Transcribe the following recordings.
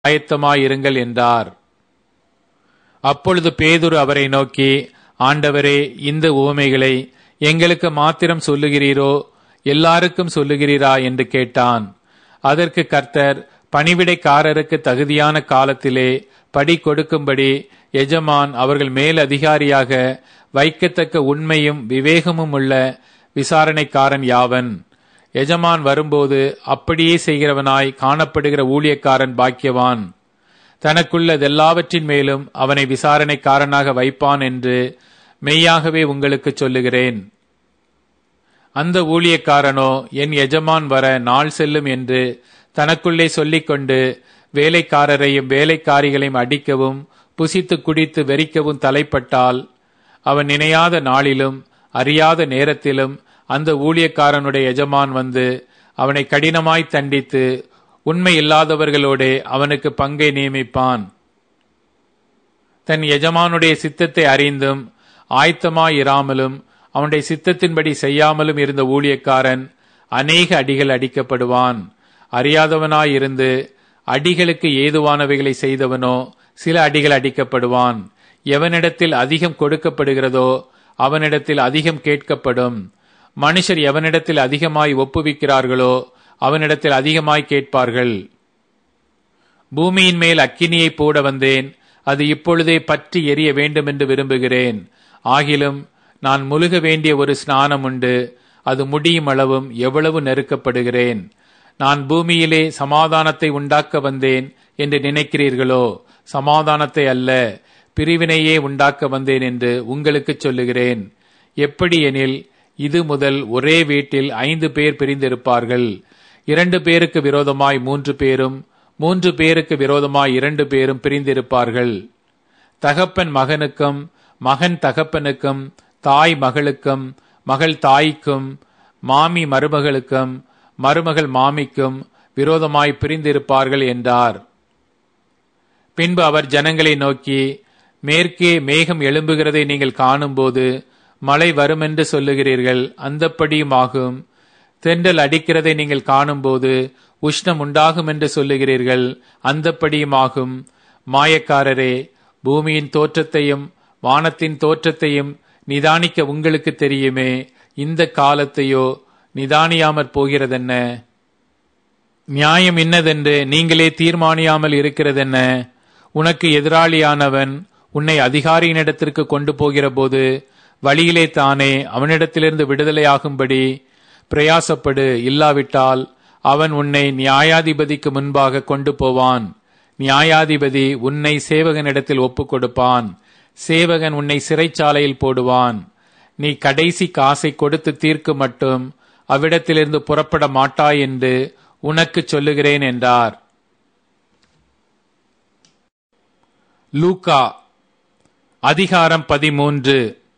ஆயத்தமாயிருங்கள் என்றார் அப்பொழுது பேதுரு அவரை நோக்கி ஆண்டவரே இந்த உவமைகளை எங்களுக்கு மாத்திரம் சொல்லுகிறீரோ எல்லாருக்கும் சொல்லுகிறீரா என்று கேட்டான் அதற்கு கர்த்தர் பணிவிடைக்காரருக்கு தகுதியான காலத்திலே படி கொடுக்கும்படி எஜமான் அவர்கள் மேல் அதிகாரியாக வைக்கத்தக்க உண்மையும் விவேகமும் உள்ள விசாரணைக்காரன் யாவன் எஜமான் வரும்போது அப்படியே செய்கிறவனாய் காணப்படுகிற ஊழியக்காரன் பாக்கியவான் தனக்குள்ளதெல்லாவற்றின் மேலும் அவனை விசாரணைக்காரனாக வைப்பான் என்று மெய்யாகவே உங்களுக்கு சொல்லுகிறேன் அந்த ஊழியக்காரனோ என் எஜமான் வர நாள் செல்லும் என்று தனக்குள்ளே சொல்லிக்கொண்டு வேலைக்காரரையும் வேலைக்காரிகளையும் அடிக்கவும் புசித்து குடித்து வெறிக்கவும் தலைப்பட்டால் அவன் நினையாத நாளிலும் அறியாத நேரத்திலும் அந்த ஊழியக்காரனுடைய எஜமான் வந்து அவனை கடினமாய் தண்டித்து உண்மை இல்லாதவர்களோடே அவனுக்கு பங்கை நியமிப்பான் தன் எஜமானுடைய சித்தத்தை அறிந்தும் ஆயத்தமாயிராமலும் அவனுடைய சித்தத்தின்படி செய்யாமலும் இருந்த ஊழியக்காரன் அநேக அடிகள் அடிக்கப்படுவான் அறியாதவனாயிருந்து அடிகளுக்கு ஏதுவானவைகளை செய்தவனோ சில அடிகள் அடிக்கப்படுவான் எவனிடத்தில் அதிகம் கொடுக்கப்படுகிறதோ அவனிடத்தில் அதிகம் கேட்கப்படும் மனுஷர் எவனிடத்தில் அதிகமாய் ஒப்புவிக்கிறார்களோ அவனிடத்தில் அதிகமாய் கேட்பார்கள் பூமியின் மேல் அக்கினியை போட வந்தேன் அது இப்பொழுதே பற்றி எரிய வேண்டும் என்று விரும்புகிறேன் ஆகிலும் நான் முழுக வேண்டிய ஒரு ஸ்நானம் உண்டு அது முடியும் அளவும் எவ்வளவு நெருக்கப்படுகிறேன் நான் பூமியிலே சமாதானத்தை உண்டாக்க வந்தேன் என்று நினைக்கிறீர்களோ சமாதானத்தை அல்ல பிரிவினையே உண்டாக்க வந்தேன் என்று உங்களுக்கு சொல்லுகிறேன் எப்படி எனில் இது முதல் ஒரே வீட்டில் ஐந்து பேர் பிரிந்திருப்பார்கள் இரண்டு பேருக்கு விரோதமாய் மூன்று பேரும் மூன்று பேருக்கு விரோதமாய் இரண்டு பேரும் பிரிந்திருப்பார்கள் தகப்பன் மகனுக்கும் மகன் தகப்பனுக்கும் தாய் மகளுக்கும் மகள் தாய்க்கும் மாமி மருமகளுக்கும் மருமகள் மாமிக்கும் விரோதமாய் பிரிந்திருப்பார்கள் என்றார் பின்பு அவர் ஜனங்களை நோக்கி மேற்கே மேகம் எழும்புகிறதை நீங்கள் காணும்போது மழை வருமென்று சொல்லுகிறீர்கள் அந்தப்படியும் ஆகும் தென்றல் அடிக்கிறதை நீங்கள் காணும்போது உஷ்ணம் உண்டாகும் என்று சொல்லுகிறீர்கள் அந்தப்படியும் ஆகும் மாயக்காரரே பூமியின் தோற்றத்தையும் வானத்தின் தோற்றத்தையும் நிதானிக்க உங்களுக்கு தெரியுமே இந்த காலத்தையோ நிதானியாமற் போகிறதென்ன நியாயம் இன்னதென்று நீங்களே தீர்மானியாமல் இருக்கிறதென்ன உனக்கு எதிராளியானவன் உன்னை அதிகாரியினிடத்திற்கு கொண்டு போகிற போது வழியிலே தானே அவனிடத்திலிருந்து விடுதலையாகும்படி பிரயாசப்படு இல்லாவிட்டால் அவன் உன்னை நியாயாதிபதிக்கு முன்பாக கொண்டு போவான் நியாயாதிபதி உன்னை சேவகனிடத்தில் ஒப்புக் கொடுப்பான் சேவகன் உன்னை சிறைச்சாலையில் போடுவான் நீ கடைசி காசை கொடுத்து தீர்க்கு மட்டும் அவ்விடத்திலிருந்து புறப்பட மாட்டாய் என்று உனக்கு சொல்லுகிறேன் என்றார் லூகா அதிகாரம் பதிமூன்று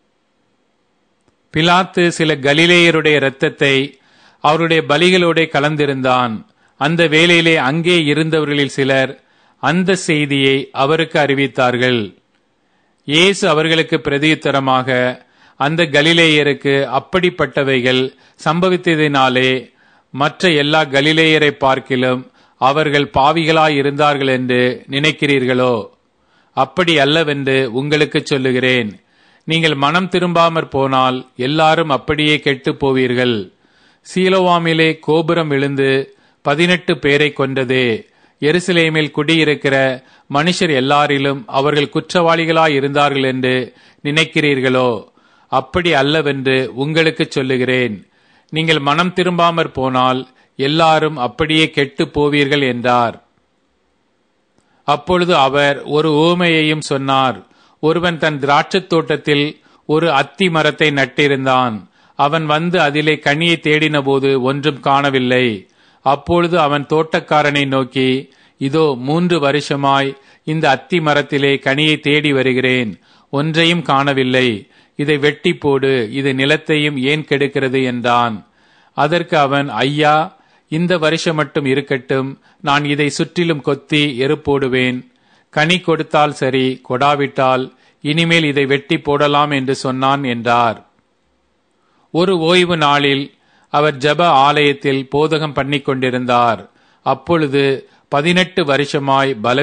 பிலாத்து சில கலிலேயருடைய இரத்தத்தை அவருடைய பலிகளோட கலந்திருந்தான் அந்த வேளையிலே அங்கே இருந்தவர்களில் சிலர் அந்த செய்தியை அவருக்கு அறிவித்தார்கள் இயேசு அவர்களுக்கு பிரதியுத்தரமாக அந்த கலிலேயருக்கு அப்படிப்பட்டவைகள் சம்பவித்ததினாலே மற்ற எல்லா கலிலேயரை பார்க்கிலும் அவர்கள் பாவிகளாய் இருந்தார்கள் என்று நினைக்கிறீர்களோ அப்படி அல்லவென்று உங்களுக்கு சொல்லுகிறேன் நீங்கள் மனம் திரும்பாமற் போனால் எல்லாரும் அப்படியே கெட்டுப் போவீர்கள் சீலோவாமிலே கோபுரம் விழுந்து பதினெட்டு பேரை கொண்டதே எருசலேமில் குடியிருக்கிற மனுஷர் எல்லாரிலும் அவர்கள் குற்றவாளிகளாய் இருந்தார்கள் என்று நினைக்கிறீர்களோ அப்படி அல்லவென்று உங்களுக்கு சொல்லுகிறேன் நீங்கள் மனம் திரும்பாமற் போனால் எல்லாரும் அப்படியே கெட்டுப் போவீர்கள் என்றார் அப்பொழுது அவர் ஒரு ஊமையையும் சொன்னார் ஒருவன் தன் திராட்சத் தோட்டத்தில் ஒரு அத்தி மரத்தை நட்டிருந்தான் அவன் வந்து அதிலே கனியை தேடினபோது ஒன்றும் காணவில்லை அப்பொழுது அவன் தோட்டக்காரனை நோக்கி இதோ மூன்று வருஷமாய் இந்த அத்தி மரத்திலே கனியை தேடி வருகிறேன் ஒன்றையும் காணவில்லை இதை வெட்டி போடு இது நிலத்தையும் ஏன் கெடுக்கிறது என்றான் அதற்கு அவன் ஐயா இந்த வருஷம் மட்டும் இருக்கட்டும் நான் இதை சுற்றிலும் கொத்தி எருப்போடுவேன் கனி கொடுத்தால் சரி கொடாவிட்டால் இனிமேல் இதை வெட்டி போடலாம் என்று சொன்னான் என்றார் ஒரு ஓய்வு நாளில் அவர் ஜப ஆலயத்தில் போதகம் பண்ணிக் கொண்டிருந்தார் அப்பொழுது பதினெட்டு வருஷமாய் பல